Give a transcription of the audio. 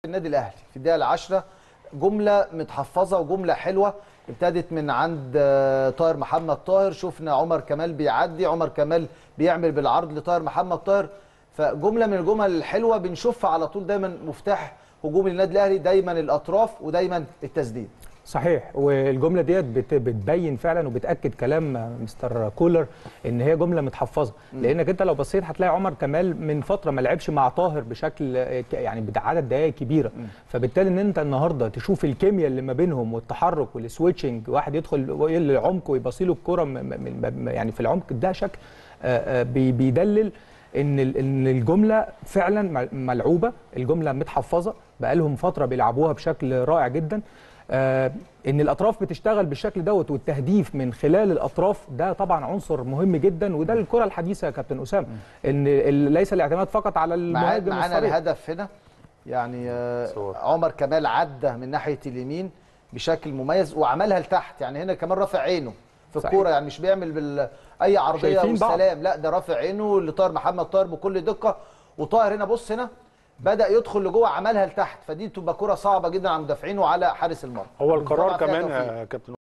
النادي الاهلي في الدقيقه العاشره جمله متحفظه وجمله حلوه ابتدت من عند آه، طاهر محمد طاهر شفنا عمر كمال بيعدي عمر كمال بيعمل بالعرض لطاهر محمد طاهر فجمله من الجمل الحلوه بنشوفها على طول دايما مفتاح هجوم النادي الاهلي دايما الاطراف ودايما التسديد صحيح والجمله ديت بت- بتبين فعلا وبتاكد كلام مستر كولر ان هي جمله متحفظه لانك انت لو بصيت هتلاقي عمر كمال من فتره ما لعبش مع طاهر بشكل آه، ك- يعني بعدد دقائق كبيره فبالتالي ان انت النهارده تشوف الكيمياء اللي ما بينهم والتحرك والسويتشنج واحد يدخل للعمق ويبصي له الكوره م- م- م- يعني في العمق ده شكل آه، آه، بي- بيدلل ان ال- ان الجمله فعلا مل- ملعوبه الجمله متحفظه بقالهم فتره بيلعبوها بشكل رائع جدا آه، ان الاطراف بتشتغل بالشكل دوت والتهديف من خلال الاطراف ده طبعا عنصر مهم جدا وده الكره الحديثه يا كابتن اسامه ان ال- ليس الاعتماد فقط على معانا المهاجم معانا الصريح الهدف هنا يعني آه، صور. عمر كمال عدى من ناحيه اليمين بشكل مميز وعملها لتحت يعني هنا كمان رافع عينه في صحيح. الكوره يعني مش بيعمل بال اي عرضيه شايفين بعض. والسلام لا ده رافع عينه لطاهر محمد طاهر بكل دقه وطاهر هنا بص هنا بدا يدخل لجوه عملها لتحت فدي تبقى كره صعبه جدا على المدافعين وعلى حارس المرمى هو القرار طبعاً فيها كمان توفيق. يا كابتن